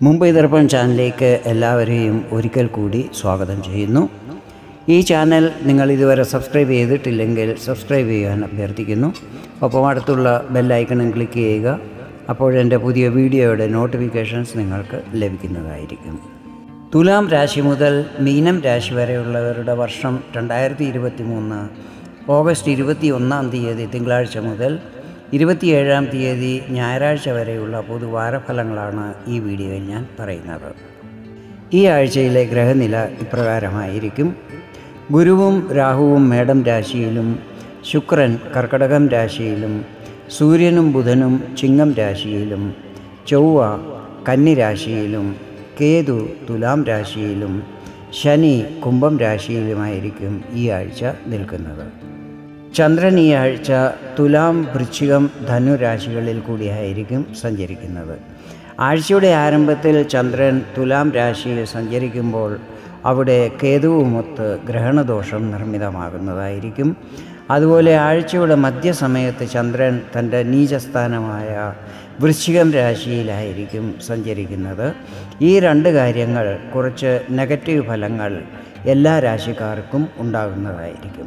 മുംബൈ ദർപ്പൺ ചാനലിലേക്ക് എല്ലാവരെയും ഒരിക്കൽ കൂടി സ്വാഗതം ചെയ്യുന്നു ഈ ചാനൽ നിങ്ങൾ ഇതുവരെ സബ്സ്ക്രൈബ് ചെയ്തിട്ടില്ലെങ്കിൽ സബ്സ്ക്രൈബ് ചെയ്യാൻ അഭ്യർത്ഥിക്കുന്നു ഒപ്പം അടുത്തുള്ള ബെല്ലൈക്കണും ക്ലിക്ക് ചെയ്യുക അപ്പോഴെൻ്റെ പുതിയ വീഡിയോയുടെ നോട്ടിഫിക്കേഷൻസ് നിങ്ങൾക്ക് ലഭിക്കുന്നതായിരിക്കും തുലാം രാശി മുതൽ മീനം രാശി വരെയുള്ളവരുടെ വർഷം രണ്ടായിരത്തി ഇരുപത്തി മൂന്ന് ഓഗസ്റ്റ് ഇരുപത്തി ഒന്നാം തീയതി തിങ്കളാഴ്ച മുതൽ ഇരുപത്തിയേഴാം തീയതി ഞായറാഴ്ച വരെയുള്ള പൊതുവാരഫലങ്ങളാണ് ഈ വീഡിയോയിൽ ഞാൻ പറയുന്നത് ഈ ആഴ്ചയിലെ ഗ്രഹനില ഇപ്രകാരമായിരിക്കും ഗുരുവും രാഹുവും മേടം രാശിയിലും ശുക്രൻ കർക്കടകം രാശിയിലും സൂര്യനും ബുധനും ചിങ്ങം രാശിയിലും ചൊവ്വ കന്നി രാശിയിലും കേതു തുലാം രാശിയിലും ശനി കുംഭം രാശിയിലുമായിരിക്കും ഈ ആഴ്ച നിൽക്കുന്നത് ചന്ദ്രൻ ഈ ആഴ്ച തുലാം വൃശ്ചികം ധനു രാശികളിൽ കൂടിയായിരിക്കും സഞ്ചരിക്കുന്നത് ആഴ്ചയുടെ ആരംഭത്തിൽ ചന്ദ്രൻ തുലാം രാശിയിൽ സഞ്ചരിക്കുമ്പോൾ അവിടെ കേതുവുമൊത്ത് ഗ്രഹണദോഷം നിർമ്മിതമാകുന്നതായിരിക്കും അതുപോലെ ആഴ്ചയുടെ മധ്യസമയത്ത് ചന്ദ്രൻ തൻ്റെ നീചസ്ഥാനമായ വൃശ്ചികം രാശിയിലായിരിക്കും സഞ്ചരിക്കുന്നത് ഈ രണ്ട് കാര്യങ്ങൾ കുറച്ച് നെഗറ്റീവ് ഫലങ്ങൾ എല്ലാ രാശിക്കാർക്കും ഉണ്ടാകുന്നതായിരിക്കും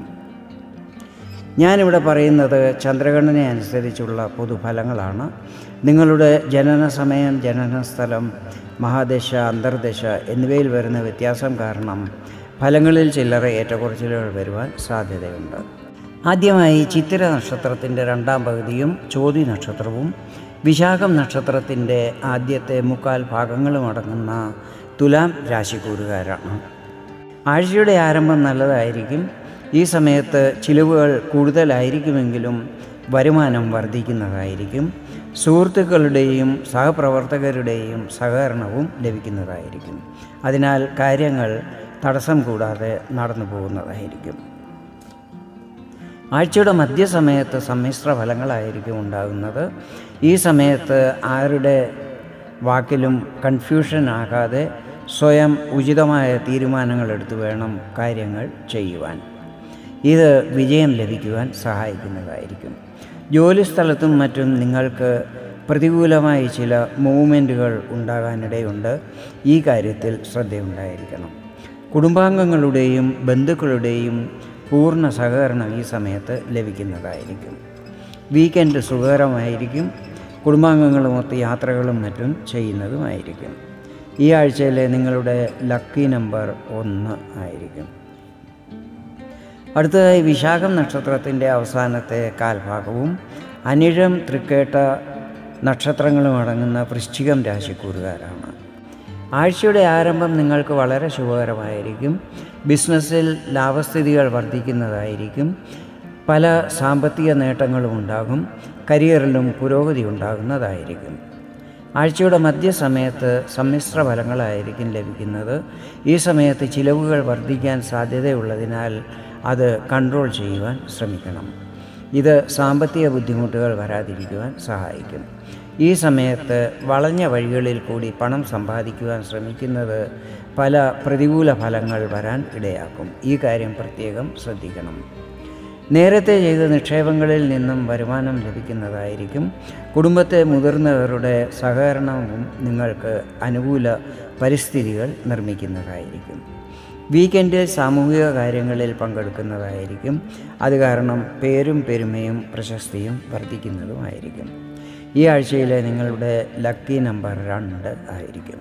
ഞാനിവിടെ പറയുന്നത് ചന്ദ്രഗണനെ അനുസരിച്ചുള്ള പൊതുഫലങ്ങളാണ് നിങ്ങളുടെ ജനന സമയം ജനന സ്ഥലം മഹാദശ അന്തർദശ എന്നിവയിൽ വരുന്ന വ്യത്യാസം കാരണം ഫലങ്ങളിൽ ചില്ലറ ഏറ്റക്കുറച്ചിലുകൾ വരുവാൻ സാധ്യതയുണ്ട് ആദ്യമായി ചിത്തിര നക്ഷത്രത്തിൻ്റെ രണ്ടാം പകുതിയും ചോതി നക്ഷത്രവും വിശാഖം നക്ഷത്രത്തിൻ്റെ ആദ്യത്തെ മുക്കാൽ ഭാഗങ്ങളും അടങ്ങുന്ന തുലാം രാശിക്കൂറുകാരാണ് ആഴ്ചയുടെ ആരംഭം നല്ലതായിരിക്കും ഈ സമയത്ത് ചിലവുകൾ കൂടുതലായിരിക്കുമെങ്കിലും വരുമാനം വർദ്ധിക്കുന്നതായിരിക്കും സുഹൃത്തുക്കളുടെയും സഹപ്രവർത്തകരുടെയും സഹകരണവും ലഭിക്കുന്നതായിരിക്കും അതിനാൽ കാര്യങ്ങൾ തടസ്സം കൂടാതെ നടന്നു പോകുന്നതായിരിക്കും ആഴ്ചയുടെ മധ്യസമയത്ത് സമ്മിശ്ര ഫലങ്ങളായിരിക്കും ഉണ്ടാകുന്നത് ഈ സമയത്ത് ആരുടെ വാക്കിലും കൺഫ്യൂഷൻ ആകാതെ സ്വയം ഉചിതമായ തീരുമാനങ്ങൾ എടുത്തു വേണം കാര്യങ്ങൾ ചെയ്യുവാൻ ഇത് വിജയം ലഭിക്കുവാൻ സഹായിക്കുന്നതായിരിക്കും ജോലിസ്ഥലത്തും മറ്റും നിങ്ങൾക്ക് പ്രതികൂലമായി ചില മൂവ്മെൻറ്റുകൾ ഉണ്ടാകാനിടയുണ്ട് ഈ കാര്യത്തിൽ ശ്രദ്ധയുണ്ടായിരിക്കണം കുടുംബാംഗങ്ങളുടെയും ബന്ധുക്കളുടെയും പൂർണ്ണ സഹകരണം ഈ സമയത്ത് ലഭിക്കുന്നതായിരിക്കും വീക്കെൻഡ് സുഖകരമായിരിക്കും കുടുംബാംഗങ്ങളുമൊത്ത് യാത്രകളും മറ്റും ചെയ്യുന്നതുമായിരിക്കും ഈ ആഴ്ചയിലെ നിങ്ങളുടെ ലക്കി നമ്പർ ഒന്ന് ആയിരിക്കും അടുത്തതായി വിശാഖം നക്ഷത്രത്തിൻ്റെ അവസാനത്തെ കാൽഭാഗവും അനിഴം തൃക്കേട്ട നക്ഷത്രങ്ങളും അടങ്ങുന്ന വൃശ്ചികം രാശിക്കൂറുകാരാണ് ആഴ്ചയുടെ ആരംഭം നിങ്ങൾക്ക് വളരെ ശുഭകരമായിരിക്കും ബിസിനസ്സിൽ ലാഭസ്ഥിതികൾ വർദ്ധിക്കുന്നതായിരിക്കും പല സാമ്പത്തിക നേട്ടങ്ങളും ഉണ്ടാകും കരിയറിലും പുരോഗതി ഉണ്ടാകുന്നതായിരിക്കും ആഴ്ചയുടെ മധ്യസമയത്ത് സമ്മിശ്ര ഫലങ്ങളായിരിക്കും ലഭിക്കുന്നത് ഈ സമയത്ത് ചിലവുകൾ വർദ്ധിക്കാൻ സാധ്യതയുള്ളതിനാൽ അത് കൺട്രോൾ ചെയ്യുവാൻ ശ്രമിക്കണം ഇത് സാമ്പത്തിക ബുദ്ധിമുട്ടുകൾ വരാതിരിക്കുവാൻ സഹായിക്കും ഈ സമയത്ത് വളഞ്ഞ വഴികളിൽ കൂടി പണം സമ്പാദിക്കുവാൻ ശ്രമിക്കുന്നത് പല പ്രതികൂല ഫലങ്ങൾ വരാൻ ഇടയാക്കും ഈ കാര്യം പ്രത്യേകം ശ്രദ്ധിക്കണം നേരത്തെ ചെയ്ത നിക്ഷേപങ്ങളിൽ നിന്നും വരുമാനം ലഭിക്കുന്നതായിരിക്കും കുടുംബത്തെ മുതിർന്നവരുടെ സഹകരണവും നിങ്ങൾക്ക് അനുകൂല പരിസ്ഥിതികൾ നിർമ്മിക്കുന്നതായിരിക്കും വീക്കെൻഡിൽ സാമൂഹിക കാര്യങ്ങളിൽ പങ്കെടുക്കുന്നതായിരിക്കും അത് കാരണം പേരും പെരുമയും പ്രശസ്തിയും വർദ്ധിക്കുന്നതുമായിരിക്കും ഈ ആഴ്ചയിലെ നിങ്ങളുടെ ലക്കി നമ്പർ രണ്ട് ആയിരിക്കും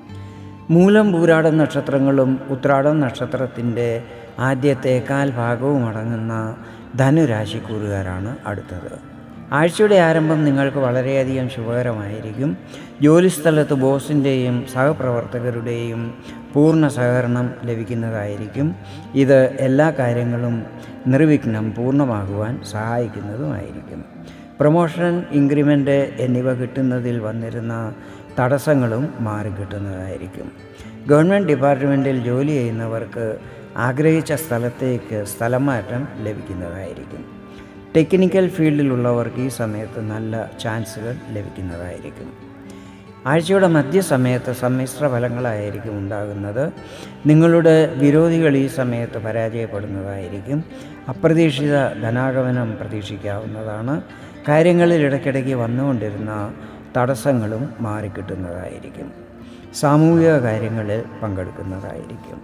മൂലം പൂരാടം നക്ഷത്രങ്ങളും ഉത്രാടം നക്ഷത്രത്തിൻ്റെ ആദ്യത്തെ കാൽ ഭാഗവും അടങ്ങുന്ന ധനുരാശിക്കൂറുകാരാണ് അടുത്തത് ആഴ്ചയുടെ ആരംഭം നിങ്ങൾക്ക് വളരെയധികം ശുഭകരമായിരിക്കും ജോലിസ്ഥലത്ത് ബോസിൻ്റെയും സഹപ്രവർത്തകരുടെയും പൂർണ്ണ സഹകരണം ലഭിക്കുന്നതായിരിക്കും ഇത് എല്ലാ കാര്യങ്ങളും നിർവിഘ്നം പൂർണ്ണമാകുവാൻ സഹായിക്കുന്നതുമായിരിക്കും പ്രൊമോഷൻ ഇൻക്രിമെൻ്റ് എന്നിവ കിട്ടുന്നതിൽ വന്നിരുന്ന തടസ്സങ്ങളും മാറിക്കിട്ടുന്നതായിരിക്കും ഗവൺമെൻറ് ഡിപ്പാർട്ട്മെൻറ്റിൽ ജോലി ചെയ്യുന്നവർക്ക് ആഗ്രഹിച്ച സ്ഥലത്തേക്ക് സ്ഥലം മാറ്റം ലഭിക്കുന്നതായിരിക്കും ടെക്നിക്കൽ ഫീൽഡിലുള്ളവർക്ക് ഈ സമയത്ത് നല്ല ചാൻസുകൾ ലഭിക്കുന്നതായിരിക്കും ആഴ്ചയുടെ മധ്യസമയത്ത് സമ്മിശ്ര ഫലങ്ങളായിരിക്കും ഉണ്ടാകുന്നത് നിങ്ങളുടെ വിരോധികൾ ഈ സമയത്ത് പരാജയപ്പെടുന്നതായിരിക്കും അപ്രതീക്ഷിത ധനാഗമനം പ്രതീക്ഷിക്കാവുന്നതാണ് കാര്യങ്ങളിൽ ഇടയ്ക്കിടയ്ക്ക് വന്നുകൊണ്ടിരുന്ന തടസ്സങ്ങളും മാറിക്കിട്ടുന്നതായിരിക്കും സാമൂഹിക കാര്യങ്ങളിൽ പങ്കെടുക്കുന്നതായിരിക്കും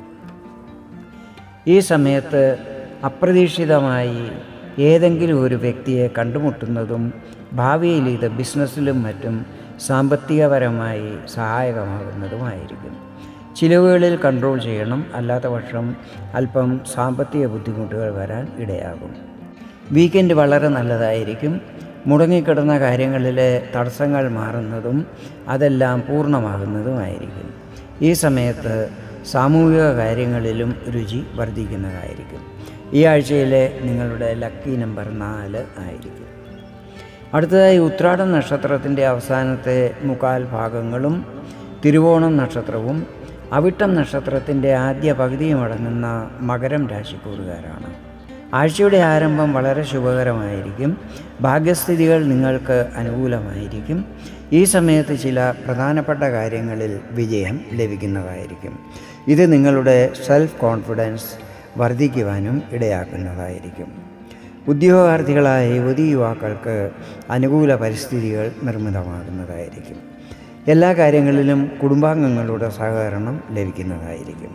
ഈ സമയത്ത് അപ്രതീക്ഷിതമായി ഏതെങ്കിലും ഒരു വ്യക്തിയെ കണ്ടുമുട്ടുന്നതും ഭാവിയിൽ ഇത് ബിസിനസ്സിലും മറ്റും സാമ്പത്തികപരമായി സഹായകമാകുന്നതുമായിരിക്കും ചിലവുകളിൽ കൺട്രോൾ ചെയ്യണം അല്ലാത്ത പക്ഷം അല്പം സാമ്പത്തിക ബുദ്ധിമുട്ടുകൾ വരാൻ ഇടയാകും വീക്കെൻഡ് വളരെ നല്ലതായിരിക്കും മുടങ്ങിക്കിടന്ന കാര്യങ്ങളിലെ തടസ്സങ്ങൾ മാറുന്നതും അതെല്ലാം പൂർണ്ണമാകുന്നതുമായിരിക്കും ഈ സമയത്ത് സാമൂഹിക കാര്യങ്ങളിലും രുചി വർദ്ധിക്കുന്നതായിരിക്കും ഈ ആഴ്ചയിലെ നിങ്ങളുടെ ലക്കി നമ്പർ നാല് ആയിരിക്കും അടുത്തതായി ഉത്രാടം നക്ഷത്രത്തിൻ്റെ അവസാനത്തെ മുക്കാൽ ഭാഗങ്ങളും തിരുവോണം നക്ഷത്രവും അവിട്ടം നക്ഷത്രത്തിൻ്റെ ആദ്യ പകുതിയും അടങ്ങുന്ന മകരം രാശിക്കൂറുകാരാണ് ആഴ്ചയുടെ ആരംഭം വളരെ ശുഭകരമായിരിക്കും ഭാഗ്യസ്ഥിതികൾ നിങ്ങൾക്ക് അനുകൂലമായിരിക്കും ഈ സമയത്ത് ചില പ്രധാനപ്പെട്ട കാര്യങ്ങളിൽ വിജയം ലഭിക്കുന്നതായിരിക്കും ഇത് നിങ്ങളുടെ സെൽഫ് കോൺഫിഡൻസ് വർദ്ധിക്കുവാനും ഇടയാക്കുന്നതായിരിക്കും ഉദ്യോഗാർത്ഥികളായ യുവതി യുവാക്കൾക്ക് അനുകൂല പരിസ്ഥിതികൾ നിർമ്മിതമാകുന്നതായിരിക്കും എല്ലാ കാര്യങ്ങളിലും കുടുംബാംഗങ്ങളുടെ സഹകരണം ലഭിക്കുന്നതായിരിക്കും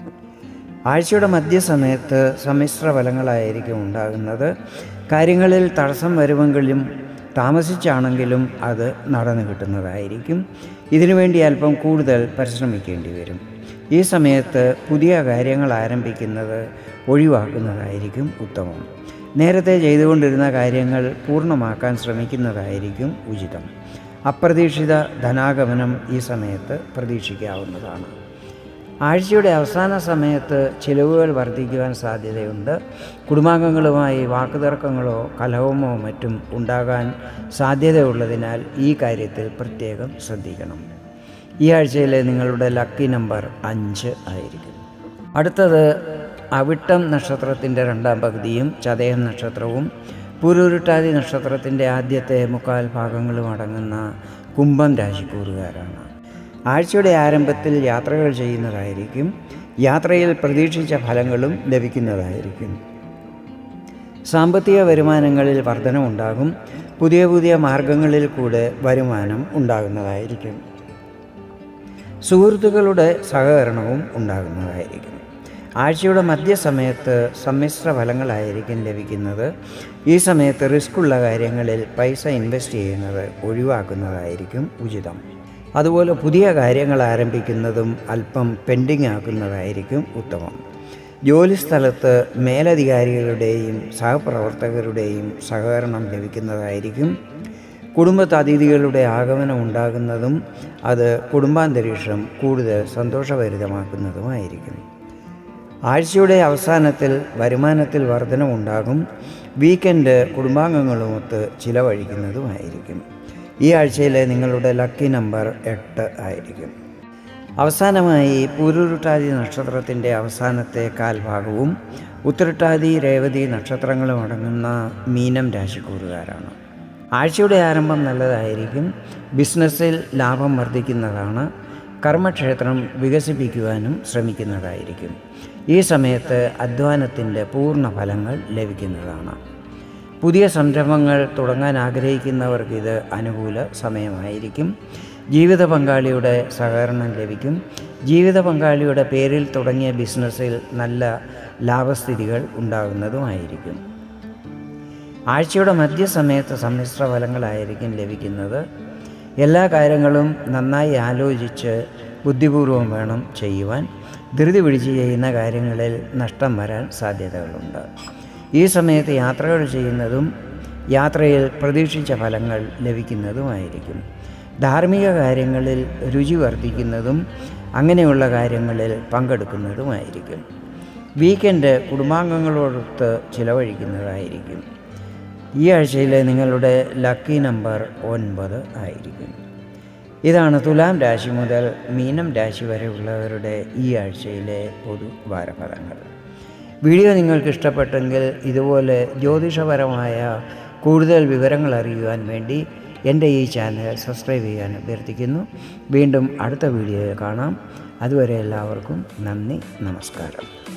ആഴ്ചയുടെ മധ്യസമയത്ത് സമ്മിശ്ര ഫലങ്ങളായിരിക്കും ഉണ്ടാകുന്നത് കാര്യങ്ങളിൽ തടസ്സം വരുമെങ്കിലും താമസിച്ചാണെങ്കിലും അത് നടന്നു കിട്ടുന്നതായിരിക്കും ഇതിനുവേണ്ടി അല്പം കൂടുതൽ പരിശ്രമിക്കേണ്ടി വരും ഈ സമയത്ത് പുതിയ കാര്യങ്ങൾ ആരംഭിക്കുന്നത് ഒഴിവാക്കുന്നതായിരിക്കും ഉത്തമം നേരത്തെ ചെയ്തുകൊണ്ടിരുന്ന കാര്യങ്ങൾ പൂർണ്ണമാക്കാൻ ശ്രമിക്കുന്നതായിരിക്കും ഉചിതം അപ്രതീക്ഷിത ധനാഗമനം ഈ സമയത്ത് പ്രതീക്ഷിക്കാവുന്നതാണ് ആഴ്ചയുടെ അവസാന സമയത്ത് ചിലവുകൾ വർദ്ധിക്കുവാൻ സാധ്യതയുണ്ട് കുടുംബാംഗങ്ങളുമായി വാക്കുതർക്കങ്ങളോ കലഹമോ മറ്റും ഉണ്ടാകാൻ സാധ്യതയുള്ളതിനാൽ ഈ കാര്യത്തിൽ പ്രത്യേകം ശ്രദ്ധിക്കണം ഈ ആഴ്ചയിലെ നിങ്ങളുടെ ലക്കി നമ്പർ അഞ്ച് ആയിരിക്കും അടുത്തത് അവിട്ടം നക്ഷത്രത്തിൻ്റെ രണ്ടാം പകുതിയും ചതയം നക്ഷത്രവും പുരുരുട്ടാതി നക്ഷത്രത്തിൻ്റെ ആദ്യത്തെ മുക്കാൽ ഭാഗങ്ങളും അടങ്ങുന്ന കുംഭം രാശിക്കൂറുകാരാണ് ആഴ്ചയുടെ ആരംഭത്തിൽ യാത്രകൾ ചെയ്യുന്നതായിരിക്കും യാത്രയിൽ പ്രതീക്ഷിച്ച ഫലങ്ങളും ലഭിക്കുന്നതായിരിക്കും സാമ്പത്തിക വരുമാനങ്ങളിൽ വർധനമുണ്ടാകും പുതിയ പുതിയ മാർഗങ്ങളിൽ കൂടെ വരുമാനം ഉണ്ടാകുന്നതായിരിക്കും സുഹൃത്തുക്കളുടെ സഹകരണവും ഉണ്ടാകുന്നതായിരിക്കും ആഴ്ചയുടെ മധ്യസമയത്ത് സമ്മിശ്ര ഫലങ്ങളായിരിക്കും ലഭിക്കുന്നത് ഈ സമയത്ത് റിസ്ക്കുള്ള കാര്യങ്ങളിൽ പൈസ ഇൻവെസ്റ്റ് ചെയ്യുന്നത് ഒഴിവാക്കുന്നതായിരിക്കും ഉചിതം അതുപോലെ പുതിയ കാര്യങ്ങൾ ആരംഭിക്കുന്നതും അല്പം പെൻഡിങ് ആക്കുന്നതായിരിക്കും ഉത്തമം ജോലിസ്ഥലത്ത് മേലധികാരികളുടെയും സഹപ്രവർത്തകരുടെയും സഹകരണം ലഭിക്കുന്നതായിരിക്കും കുടുംബത്ത് അതിഥികളുടെ ആഗമനം ഉണ്ടാകുന്നതും അത് കുടുംബാന്തരീക്ഷം കൂടുതൽ സന്തോഷഭരിതമാക്കുന്നതുമായിരിക്കും ആഴ്ചയുടെ അവസാനത്തിൽ വരുമാനത്തിൽ വർധനമുണ്ടാകും വീക്കെൻഡ് കുടുംബാംഗങ്ങളുമൊത്ത് ചിലവഴിക്കുന്നതുമായിരിക്കും ഈ ആഴ്ചയിലെ നിങ്ങളുടെ ലക്കി നമ്പർ എട്ട് ആയിരിക്കും അവസാനമായി പൂരുരുട്ടാതി നക്ഷത്രത്തിൻ്റെ അവസാനത്തെ കാൽഭാഗവും ഉത്തരട്ടാതി രേവതി നക്ഷത്രങ്ങളും അടങ്ങുന്ന മീനം രാശിക്കൂറുകാരാണ് ആഴ്ചയുടെ ആരംഭം നല്ലതായിരിക്കും ബിസിനസ്സിൽ ലാഭം വർദ്ധിക്കുന്നതാണ് കർമ്മക്ഷേത്രം വികസിപ്പിക്കുവാനും ശ്രമിക്കുന്നതായിരിക്കും ഈ സമയത്ത് അധ്വാനത്തിൻ്റെ പൂർണ്ണ ഫലങ്ങൾ ലഭിക്കുന്നതാണ് പുതിയ സംരംഭങ്ങൾ തുടങ്ങാൻ ആഗ്രഹിക്കുന്നവർക്ക് ഇത് അനുകൂല സമയമായിരിക്കും ജീവിത പങ്കാളിയുടെ സഹകരണം ലഭിക്കും ജീവിത പങ്കാളിയുടെ പേരിൽ തുടങ്ങിയ ബിസിനസ്സിൽ നല്ല ലാഭസ്ഥിതികൾ ഉണ്ടാകുന്നതുമായിരിക്കും ആഴ്ചയുടെ മധ്യസമയത്ത് സമ്മിശ്ര ഫലങ്ങളായിരിക്കും ലഭിക്കുന്നത് എല്ലാ കാര്യങ്ങളും നന്നായി ആലോചിച്ച് ബുദ്ധിപൂർവം വേണം ചെയ്യുവാൻ ധൃതി പിടിച്ച് ചെയ്യുന്ന കാര്യങ്ങളിൽ നഷ്ടം വരാൻ സാധ്യതകളുണ്ട് ഈ സമയത്ത് യാത്രകൾ ചെയ്യുന്നതും യാത്രയിൽ പ്രതീക്ഷിച്ച ഫലങ്ങൾ ലഭിക്കുന്നതുമായിരിക്കും ധാർമ്മിക കാര്യങ്ങളിൽ രുചി വർദ്ധിക്കുന്നതും അങ്ങനെയുള്ള കാര്യങ്ങളിൽ പങ്കെടുക്കുന്നതുമായിരിക്കും വീക്കെൻഡ് കുടുംബാംഗങ്ങളോടൊത്ത് ചിലവഴിക്കുന്നതായിരിക്കും ഈ ആഴ്ചയിലെ നിങ്ങളുടെ ലക്കി നമ്പർ ഒൻപത് ആയിരിക്കും ഇതാണ് തുലാം രാശി മുതൽ മീനം രാശി വരെയുള്ളവരുടെ ഈ ആഴ്ചയിലെ പൊതു വാരഫലങ്ങൾ വീഡിയോ നിങ്ങൾക്ക് ഇഷ്ടപ്പെട്ടെങ്കിൽ ഇതുപോലെ ജ്യോതിഷപരമായ കൂടുതൽ വിവരങ്ങൾ അറിയുവാൻ വേണ്ടി എൻ്റെ ഈ ചാനൽ സബ്സ്ക്രൈബ് ചെയ്യാൻ അഭ്യർത്ഥിക്കുന്നു വീണ്ടും അടുത്ത വീഡിയോയിൽ കാണാം അതുവരെ എല്ലാവർക്കും നന്ദി നമസ്കാരം